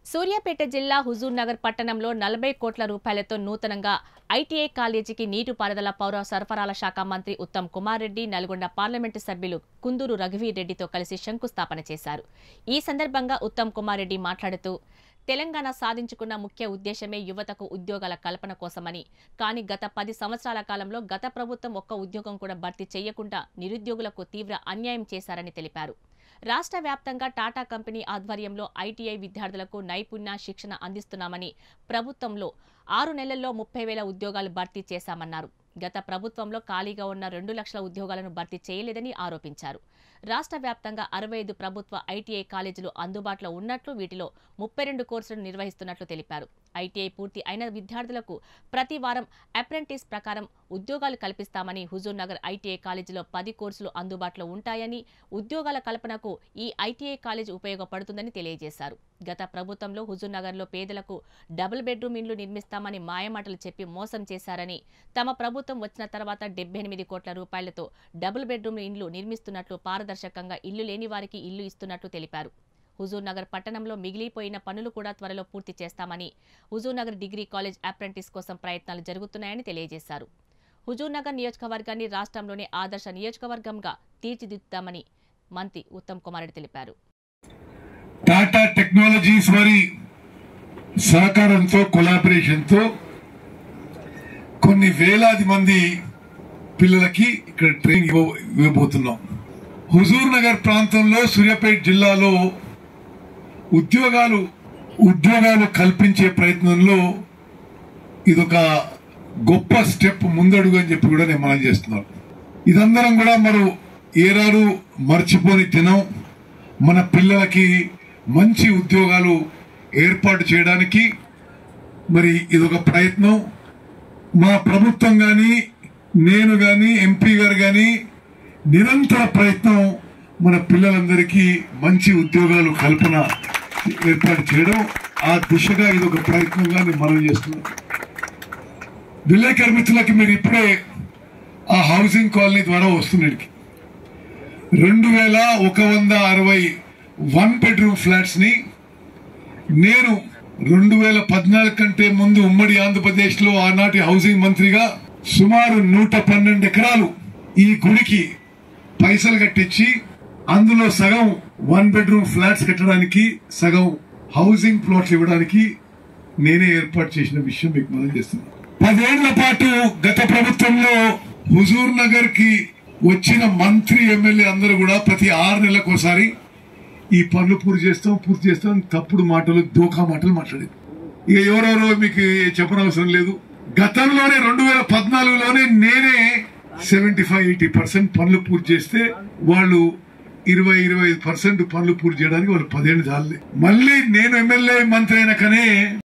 సూర్యాపేట జిల్లా హుజూర్ నగర్ పట్టణంలో నలభై కోట్ల రూపాయలతో నూతనంగా ఐటీఐ కాలేజీకి నీటిపారుదల పౌర సరఫరాల శాఖ మంత్రి ఉత్తమ్ కుమార్ రెడ్డి నల్గొండ పార్లమెంటు సభ్యులు కుందూరు రఘువీర్ రెడ్డితో కలిసి శంకుస్థాపన చేశారు ఈ సందర్భంగా ఉత్తమ్ కుమార్ రెడ్డి మాట్లాడుతూ తెలంగాణ సాధించుకున్న ముఖ్య ఉద్దేశమే యువతకు ఉద్యోగాల కల్పన కోసమని కానీ గత పది సంవత్సరాల కాలంలో గత ప్రభుత్వం ఒక్క ఉద్యోగం కూడా భర్తీ చేయకుండా నిరుద్యోగులకు తీవ్ర అన్యాయం చేశారని తెలిపారు రాష్ట్ర వ్యాప్తంగా టాటా కంపెనీ ఆధ్వర్యంలో ఐటీఐ విద్యార్థులకు నైపుణ్య శిక్షణ అందిస్తున్నామని ప్రభుత్వంలో ఆరు నెలల్లో ముప్పై వేల ఉద్యోగాలు భర్తీ చేశామన్నారు గత ప్రభుత్వంలో ఖాళీగా ఉన్న రెండు లక్షల ఉద్యోగాలను భర్తీ చేయలేదని ఆరోపించారు రాష్ట్ర వ్యాప్తంగా అరవై ఐదు ప్రభుత్వ ఐటీఐ కాలేజీలు అందుబాటులో ఉన్నట్లు వీటిలో ముప్పై రెండు కోర్సులను నిర్వహిస్తున్నట్లు తెలిపారు ఐటీఐ పూర్తి అయిన విద్యార్థులకు ప్రతి వారం అప్రెంటిస్ ప్రకారం ఉద్యోగాలు కల్పిస్తామని హుజూర్ నగర్ ఐటీఐ కాలేజీలో పది కోర్సులు అందుబాటులో ఉంటాయని ఉద్యోగాల కల్పనకు ఈ ఐటీఐ కాలేజ్ ఉపయోగపడుతుందని తెలియజేశారు గత ప్రభుత్వంలో హుజూర్ నగర్లో పేదలకు డబుల్ బెడ్రూమ్ ఇండ్లు నిర్మిస్తామని మాయమాటలు చెప్పి మోసం చేశారని తమ ప్రభుత్వం వచ్చిన తర్వాత డెబ్బై ఎనిమిది కోట్ల రూపాయలతో డబుల్ బెడ్రూమ్ ఇండ్లు నిర్మిస్తున్నట్లు పారదర్శకంగా ఇల్లు లేని వారికి ఇల్లు ఇస్తున్నట్లు తెలిపారు హుజూర్ నగర్ పట్టణంలో మిగిలిపోయిన పనులు కూడా త్వరలో పూర్తి చేస్తామని Huzur Nagar degree college apprentice కోసం ప్రయత్నాలు జరుగుతున్నాయని తెలియజేశారు హుజూర్ నగర్ నియోజకవర్గాన్ని రాష్ట్రంలోనే ఆదర్శ నియోజకవర్గంగా తీర్చిదిద్దుతామని మంత్రి ఉత్తమ్ కుమార్ రెడ్డి తెలిపారు టాటా టెక్నాలజీస్ వారి సహకారంతో కొలాబరేషన్తో కొన్ని వేలాది మంది పిల్లలకి ఇక్కడ ట్రైనింగ్ ఇవ్వ- ఇవ్వబోతున్నాం హుజూర్ నగర్ ప్రాంతంలో సూర్యాపేట జిల్లాలో ఉద్యోగాలు ఉద్యోగాలు కల్పించే ప్రయత్నంలో ఇదొక గొప్ప స్టెప్ ముందడుగు అని చెప్పి కూడా నేను మనం చేస్తున్నాను ఇదందరం కూడా మరో ఏరారు మర్చిపోని తినం మన పిల్లలకి మంచి ఉద్యోగాలు ఏర్పాటు చేయడానికి మరి ఇదొక ప్రయత్నం మా ప్రభుత్వం కానీ నేను కానీ ఎంపీ గారు కానీ నిరంతర ప్రయత్నం మన పిల్లలందరికీ మంచి ఉద్యోగాలు కల్పన ఏర్పాటు చేయడం ఆ దిశగా ఇదొక ప్రయత్నంగా నేను మనం చేస్తున్నాను విలేకరు మిత్రులకి మీరు ఇప్పుడే ఆ హౌసింగ్ కాలనీ ద్వారా వస్తున్నడికి రెండు వేల ఒక వంద అరవై వన్ బెడ్రూమ్ ఫ్లాట్స్ ని నేను రెండు వేల పద్నాలుగు కంటే ముందు ఉమ్మడి ఆంధ్రప్రదేశ్ లో ఆనాటి హౌసింగ్ మంత్రిగా సుమారు నూట పన్నెండు ఎకరాలు ఈ గుడికి పైసలు కట్టించి అందులో సగం వన్ బెడ్రూమ్ ఫ్లాట్స్ కట్టడానికి సగం హౌసింగ్ ప్లాట్లు ఇవ్వడానికి నేనే ఏర్పాటు చేసిన విషయం మీకు మనం చేస్తున్నాను పదేళ్ల పాటు గత ప్రభుత్వంలో హుజూర్ నగర్ కి వచ్చిన మంత్రి ఎమ్మెల్యే అందరూ కూడా ప్రతి ఆరు నెలలకు ఒకసారి ఈ పనులు పూర్తి చేస్తాం పూర్తి చేస్తాం అని తప్పుడు మాటలు దోకా మాటలు మాట్లాడేది ఇక ఎవరెవరో మీకు చెప్పనవసరం లేదు గతంలోనే రెండు వేల పద్నాలుగులోనే నేనే సెవెంటీ ఫైవ్ ఎయిటీ పర్సెంట్ పనులు పూర్తి చేస్తే వాళ్ళు ఇరవై ఇరవై ఐదు పర్సెంట్ పనులు పూర్తి చేయడానికి వాళ్ళు పదేళ్ళు చాలే మళ్ళీ నేను ఎమ్మెల్యే మంత్రి అయినాకనే